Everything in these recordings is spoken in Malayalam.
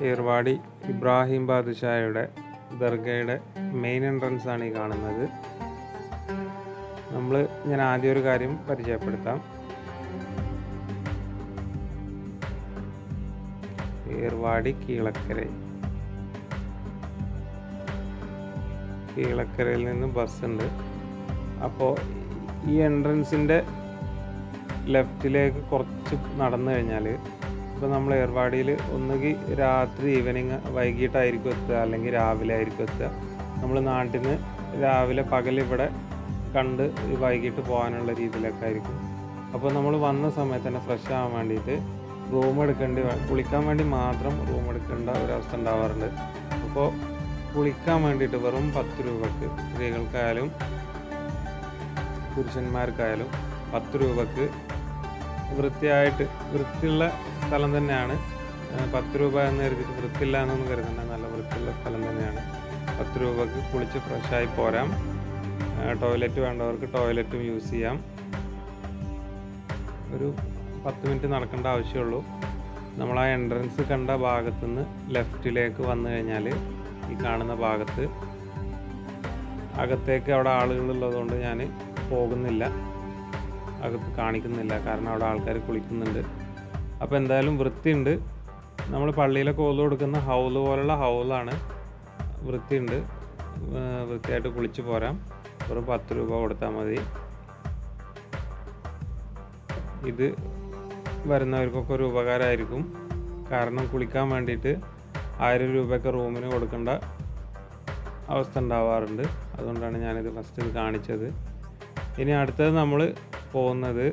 ഏർവാടി ഇബ്രാഹിം ബാദുഷായുടെ ദർഗയുടെ മെയിൻ എൻട്രൻസ് ആണ് ഈ കാണുന്നത് നമ്മൾ ഞാൻ ആദ്യം ഒരു കാര്യം പരിചയപ്പെടുത്താം ഏർവാടി കീളക്കര കീളക്കരയിൽ നിന്ന് ബസ്സുണ്ട് അപ്പോൾ ഈ എൻട്രൻസിൻ്റെ ലെഫ്റ്റിലേക്ക് കുറച്ച് നടന്നു കഴിഞ്ഞാൽ ഇപ്പോൾ നമ്മൾ ഏർവാടിയിൽ ഒന്നുകിൽ രാത്രി ഈവനിങ് വൈകിട്ടായിരിക്കും എത്തുക അല്ലെങ്കിൽ രാവിലെ ആയിരിക്കും എത്തുക നമ്മൾ നാട്ടിൽ നിന്ന് രാവിലെ പകൽ ഇവിടെ കണ്ട് ഈ വൈകിട്ട് പോകാനുള്ള രീതിയിലൊക്കെ ആയിരിക്കും അപ്പോൾ നമ്മൾ വന്ന സമയത്ത് തന്നെ ഫ്രഷ് ആവാൻ വേണ്ടിയിട്ട് റൂം എടുക്കേണ്ടി വ- കുളിക്കാൻ വേണ്ടി മാത്രം റൂം എടുക്കേണ്ട ഒരവസ്ഥ ഉണ്ടാവാറുണ്ട് അപ്പോൾ കുളിക്കാൻ വേണ്ടിയിട്ട് വെറും പത്ത് രൂപക്ക് സ്ത്രീകൾക്കായാലും പുരുഷന്മാർക്കായാലും പത്ത് രൂപക്ക് വൃത്തിയായിട്ട് വൃത്തിയുള്ള സ്ഥലം തന്നെയാണ് ഏഹ് പത്ത് രൂപ എന്ന് കരുതിയിട്ട് വൃത്തിയില്ല എന്നൊന്നും കരുതണ്ട നല്ല വൃത്തിയുള്ള സ്ഥലം തന്നെയാണ് പത്ത് രൂപക്ക് കുളിച്ച് ഫ്രഷായി പോരാം ടോയ്ലറ്റ് വേണ്ടവർക്ക് ടോയ്ലറ്റും യൂസ് ചെയ്യാം ഒരു പത്ത് മിനിറ്റ് നടക്കേണ്ട ആവശ്യമുള്ളൂ നമ്മൾ ആ എൻട്രൻസ് കണ്ട ഭാഗത്തുനിന്ന് ലെഫ്റ്റിലേക്ക് വന്നു കഴിഞ്ഞാൽ ഈ കാണുന്ന ഭാഗത്ത് അകത്തേക്ക് അവിടെ ആളുകളുള്ളതുകൊണ്ട് ഞാൻ പോകുന്നില്ല അകത്ത് കാണിക്കുന്നില്ല കാരണം അവിടെ ആൾക്കാർ കുളിക്കുന്നുണ്ട് അപ്പോൾ എന്തായാലും വൃത്തിയുണ്ട് നമ്മൾ പള്ളിയിലൊക്കെ ഓല് കൊടുക്കുന്ന ഹൗല് പോലുള്ള ഹൗലാണ് വൃത്തിയുണ്ട് ഏർ വൃത്തിയായിട്ട് കുളിച്ച് പോരാം വെറും പത്ത് രൂപ കൊടുത്താൽ മതി ഇത് വരുന്നവർക്കൊക്കെ ഒരു ഉപകാരമായിരിക്കും കാരണം കുളിക്കാൻ വേണ്ടിയിട്ട് ആയിരം രൂപയൊക്കെ റൂമിന് കൊടുക്കേണ്ട അവസ്ഥ ഉണ്ടാവാറുണ്ട് അതുകൊണ്ടാണ് ഞാനിത് ഫസ്റ്റ് ഇത് കാണിച്ചത് ഇനി അടുത്തത് നമ്മൾ പോകുന്നത്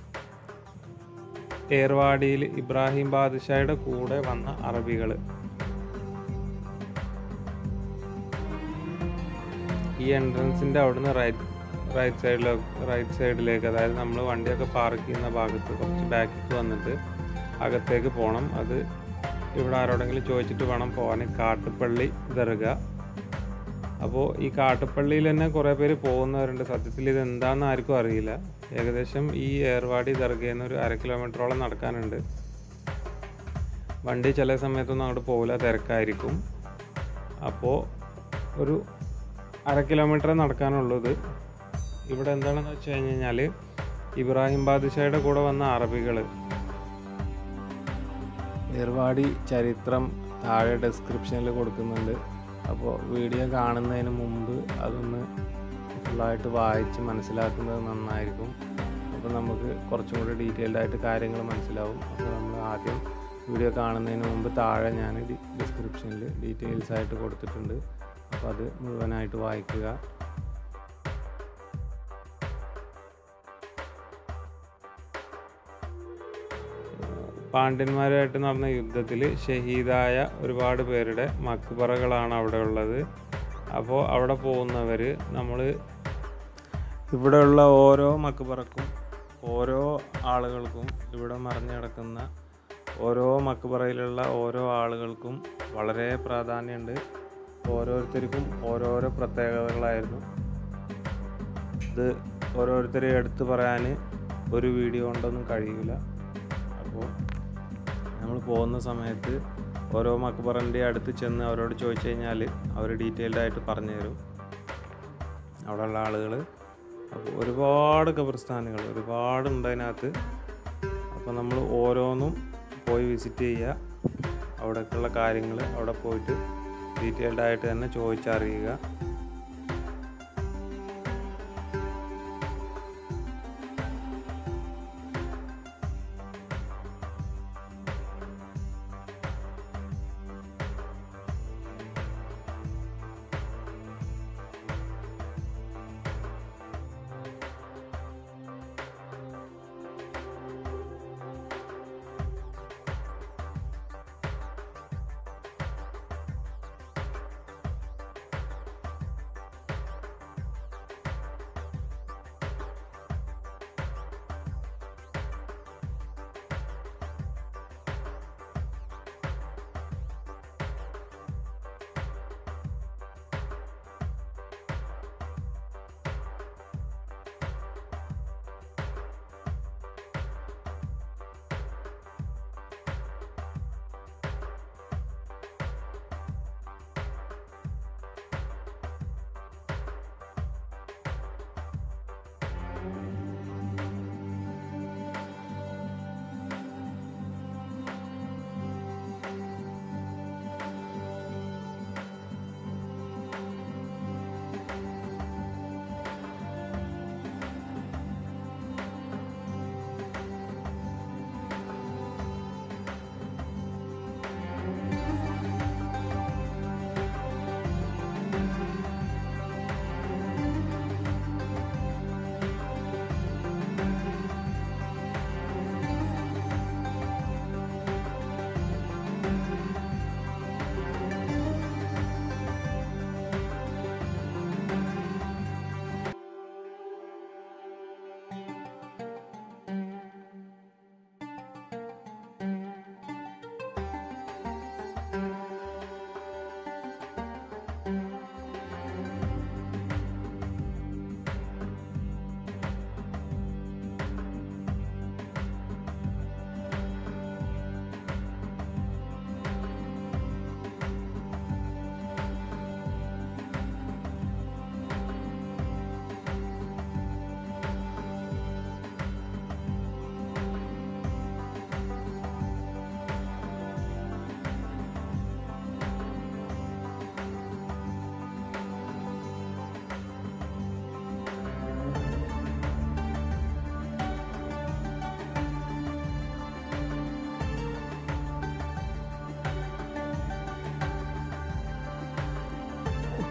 ഏർവാടിയിൽ ഇബ്രാഹിം ബാദുഷായുടെ കൂടെ വന്ന അറബികൾ ഈ എൻട്രൻസിൻ്റെ അവിടുന്ന് റൈറ്റ് റൈറ്റ് സൈഡിലോ റൈറ്റ് സൈഡിലേക്ക് അതായത് നമ്മൾ വണ്ടിയൊക്കെ പാർക്ക് ചെയ്യുന്ന ഭാഗത്ത് കുറച്ച് ബാക്കിലേക്ക് വന്നിട്ട് അകത്തേക്ക് പോകണം അത് ഇവിടെ ആരോടെങ്കിലും ചോദിച്ചിട്ട് വേണം പോകാൻ കാട്ടുപള്ളി ദർഗ അപ്പോൾ ഈ കാട്ടുപള്ളിയിൽ തന്നെ കുറേ പേര് പോകുന്നവരുണ്ട് സത്യത്തിൽ ഇത് എന്താണെന്ന് ആർക്കും അറിയില്ല ഏകദേശം ഈ ഏർവാടി ദർഗയിൽ നിന്ന് ഒരു അര കിലോമീറ്ററോളം നടക്കാനുണ്ട് വണ്ടി ചില സമയത്തൊന്നും അങ്ങോട്ട് പോകില്ല തിരക്കായിരിക്കും അപ്പോൾ ഒരു അര കിലോമീറ്റർ നടക്കാനുള്ളത് ഇവിടെ എന്താണെന്ന് വെച്ച് കഴിഞ്ഞ് കഴിഞ്ഞാൽ ഇബ്രാഹിം ബാദുഷായുടെ കൂടെ വന്ന അറബികൾ ഏർവാടി ചരിത്രം താഴെ ഡെസ്ക്രിപ്ഷനിൽ കൊടുക്കുന്നുണ്ട് അപ്പോൾ വീഡിയോ കാണുന്നതിന് മുമ്പ് അതൊന്ന് ഫുള്ളായിട്ട് വായിച്ച് മനസ്സിലാക്കുന്നത് നന്നായിരിക്കും അപ്പോൾ നമുക്ക് കുറച്ചും കൂടി ഡീറ്റെയിൽഡ് ആയിട്ട് കാര്യങ്ങൾ മനസ്സിലാവും അപ്പോൾ നമ്മൾ ആദ്യം വീഡിയോ കാണുന്നതിന് മുമ്പ് താഴെ ഞാൻ ഡിസ്ക്രിപ്ഷനിൽ ഡീറ്റെയിൽസ് ആയിട്ട് കൊടുത്തിട്ടുണ്ട് അപ്പോൾ അത് മുഴുവനായിട്ട് വായിക്കുക പാണ്ഡ്യന്മാരുമായിട്ട് നടന്ന യുദ്ധത്തിൽ ഷഹീദായ ഒരുപാട് പേരുടെ മക്ബറകളാണ് അവിടെ ഉള്ളത് അപ്പോൾ അവിടെ പോകുന്നവർ നമ്മൾ ഇവിടെയുള്ള ഓരോ മക്ബറക്കും ഓരോ ആളുകൾക്കും ഇവിടെ മറിഞ്ഞു കിടക്കുന്ന ഓരോ മക്ബറയിലുള്ള ഓരോ ആളുകൾക്കും വളരെ പ്രാധാന്യമുണ്ട് ഓരോരുത്തർക്കും ഓരോരോ പ്രത്യേകതകളായിരുന്നു ഇത് ഓരോരുത്തരെ എടുത്തു പറയാൻ ഒരു വീഡിയോ കൊണ്ടൊന്നും കഴിയില്ല അപ്പോൾ നമ്മൾ പോകുന്ന സമയത്ത് ഓരോ മക്ബറിൻ്റെ അടുത്ത് ചെന്ന് അവരോട് ചോദിച്ചു കഴിഞ്ഞാൽ അവർ ഡീറ്റെയിൽഡ് ആയിട്ട് പറഞ്ഞു തരും അവിടെയുള്ള ആളുകൾ അപ്പോൾ ഒരുപാട് ഖബർസ്ഥാനുകൾ ഒരുപാടുണ്ട് അതിനകത്ത് അപ്പോൾ നമ്മൾ ഓരോന്നും പോയി വിസിറ്റ് ചെയ്യുക അവിടേക്കുള്ള കാര്യങ്ങൾ അവിടെ പോയിട്ട് ഡീറ്റെയിൽഡ് ആയിട്ട് തന്നെ ചോദിച്ചറിയുക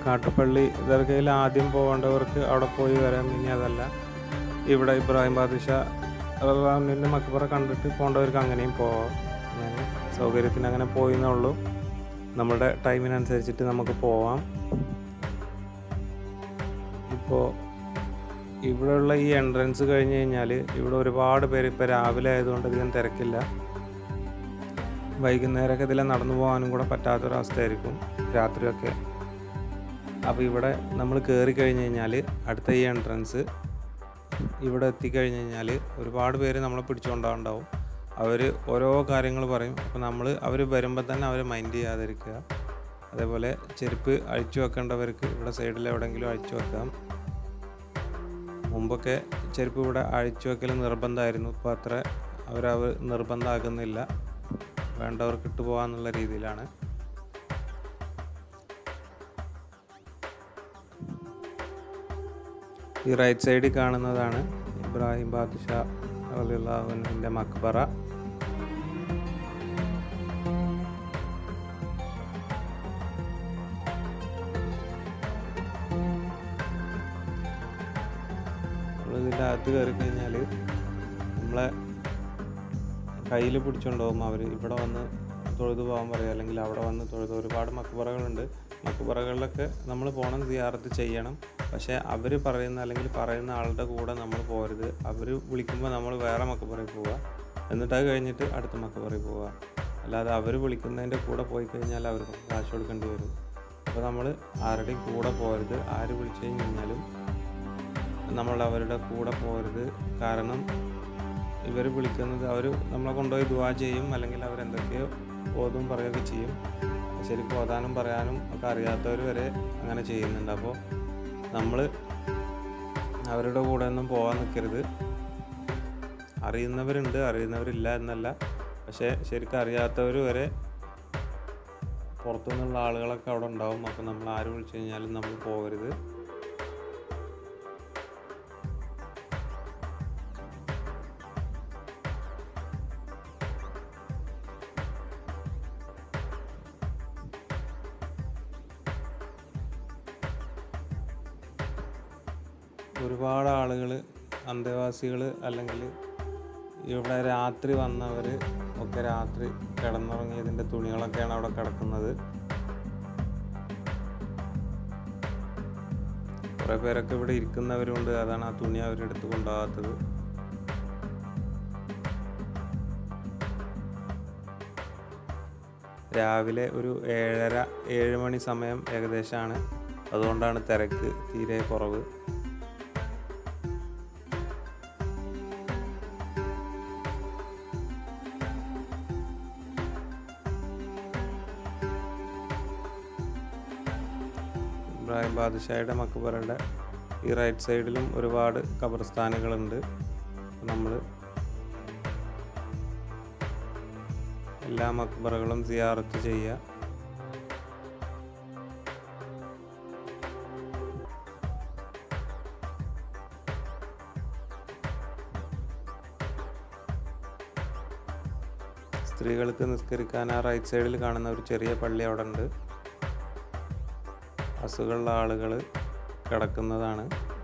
കാട്ടുപള്ളി ദർഗയിൽ ആദ്യം പോകേണ്ടവർക്ക് അവിടെ പോയി വരാം ഇനി അതല്ല ഇവിടെ ഇബ്രാഹിം ബാദുഷാ റഹ്മാനിൻ്റെ മക്ബറ കണ്ടിട്ട് പോകേണ്ടവർക്ക് അങ്ങനെയും പോവാം ഞാൻ സൗകര്യത്തിന് അങ്ങനെ പോയിന്നേ ഉള്ളൂ നമ്മുടെ ടൈമിനനുസരിച്ചിട്ട് നമുക്ക് പോവാം ഇപ്പോൾ ഇവിടെയുള്ള ഈ എൻട്രൻസ് കഴിഞ്ഞ് കഴിഞ്ഞാൽ ഇവിടെ ഒരുപാട് പേര് ഇപ്പോൾ രാവിലെ ആയതുകൊണ്ട് അധികം തിരക്കില്ല വൈകുന്നേരമൊക്കെ ഇതിലെ നടന്നു പോകാനും കൂടെ പറ്റാത്തൊരവസ്ഥയായിരിക്കും രാത്രിയൊക്കെ അപ്പോൾ ഇവിടെ നമ്മൾ കയറി കഴിഞ്ഞ് കഴിഞ്ഞാൽ അടുത്ത ഈ എൻട്രൻസ് ഇവിടെ എത്തിക്കഴിഞ്ഞ് കഴിഞ്ഞാൽ ഒരുപാട് പേര് നമ്മളെ പിടിച്ചുകൊണ്ടാണ്ടാവും അവർ ഓരോ കാര്യങ്ങൾ പറയും അപ്പോൾ നമ്മൾ അവർ വരുമ്പോൾ തന്നെ അവർ മൈൻഡ് ചെയ്യാതിരിക്കുക അതേപോലെ ചെരുപ്പ് അഴിച്ചു വെക്കേണ്ടവർക്ക് ഇവിടെ സൈഡിൽ എവിടെയെങ്കിലും അഴിച്ചു വെക്കാം മുമ്പൊക്കെ ചെരുപ്പ് ഇവിടെ അഴിച്ചു വെക്കൽ നിർബന്ധമായിരുന്നു ഇപ്പോൾ അത്ര അവരവർ നിർബന്ധമാക്കുന്നില്ല വേണ്ടവർക്ക് ഇട്ട് പോകാന്നുള്ള രീതിയിലാണ് ഈ റൈറ്റ് സൈഡിൽ കാണുന്നതാണ് ഇബ്രാഹിം ബാദുഷാ അലിള്ളാഹുവിൻ്റെ മക്ബറ നമ്മളിതിൻ്റെ അകത്ത് കയറി കഴിഞ്ഞാൽ നമ്മളെ കയ്യിൽ പിടിച്ചുകൊണ്ടുപോകും അവർ ഇവിടെ വന്ന് തൊഴുതു പോകാൻ പറയുക അല്ലെങ്കിൽ അവിടെ വന്ന് തൊഴുത് ഒരുപാട് മക്ബറകളുണ്ട് മക്ബറകളിലൊക്കെ നമ്മൾ പോകണം സിയാറത്ത് ചെയ്യണം പക്ഷേ അവർ പറയുന്ന അല്ലെങ്കിൽ പറയുന്ന ആളുടെ കൂടെ നമ്മൾ പോരുത് അവർ വിളിക്കുമ്പോൾ നമ്മൾ വേറെ മക്കപ്പുറയിൽ പോവുക എന്നിട്ട് അത് കഴിഞ്ഞിട്ട് അടുത്ത മക്കപ്പുറയിൽ പോവുക അല്ലാതെ അവർ വിളിക്കുന്നതിൻ്റെ കൂടെ പോയി കഴിഞ്ഞാൽ അവർക്ക് കാശ് കൊടുക്കേണ്ടി വരും അപ്പോൾ നമ്മൾ ആരുടെയും കൂടെ പോരുത് ആര് വിളിച്ചു കഴിഞ്ഞാലും നമ്മൾ അവരുടെ കൂടെ പോരുത് കാരണം ഇവർ വിളിക്കുന്നത് അവർ നമ്മളെ കൊണ്ടുപോയി ദുവാ ചെയ്യും അല്ലെങ്കിൽ അവരെന്തൊക്കെയോ ഓതും പറയുകയൊക്കെ ചെയ്യും ശരിക്കും ഓതാനും പറയാനും ഒക്കെ അറിയാത്തവർ വരെ അങ്ങനെ ചെയ്യുന്നുണ്ട് അപ്പോൾ നമ്മൾ അവരുടെ കൂടെ ഒന്നും പോകാൻ നിൽക്കരുത് അറിയുന്നവരുണ്ട് അറിയുന്നവരില്ല എന്നല്ല പക്ഷേ ശരിക്കും അറിയാത്തവർ വരെ പുറത്തുനിന്നുള്ള ആളുകളൊക്കെ അവിടെ ഉണ്ടാവും അപ്പോൾ നമ്മൾ ആര് വിളിച്ചു കഴിഞ്ഞാലും നമ്മൾ പോകരുത് ഒരുപാട് ആളുകൾ അന്തേവാസികൾ അല്ലെങ്കിൽ ഇവിടെ രാത്രി വന്നവർ ഒക്കെ രാത്രി കിടന്നുറങ്ങിയതിൻ്റെ തുണികളൊക്കെയാണ് അവിടെ കിടക്കുന്നത് കുറേ പേരൊക്കെ ഇവിടെ ഇരിക്കുന്നവരുണ്ട് അതാണ് ആ തുണി അവരെടുത്ത് കൊണ്ടുപോകാത്തത് രാവിലെ ഒരു ഏഴര ഏഴ് മണി സമയം ഏകദേശമാണ് അതുകൊണ്ടാണ് തിരക്ക് തീരെ കുറവ് ഇബ്രാഹിം ബാദുഷായുടെ മക്ബറയുടെ ഈ റൈറ്റ് സൈഡിലും ഒരുപാട് ഖബർസ്ഥാനുകളുണ്ട് നമ്മൾ എല്ലാ മക്ബറകളും സിയാറത്ത് ചെയ്യുക സ്ത്രീകൾക്ക് നിസ്കരിക്കാൻ ആ റൈറ്റ് സൈഡിൽ കാണുന്ന ഒരു ചെറിയ പള്ളി അവിടെ ഉണ്ട് അസുഖമുള്ള ആളുകൾ കിടക്കുന്നതാണ്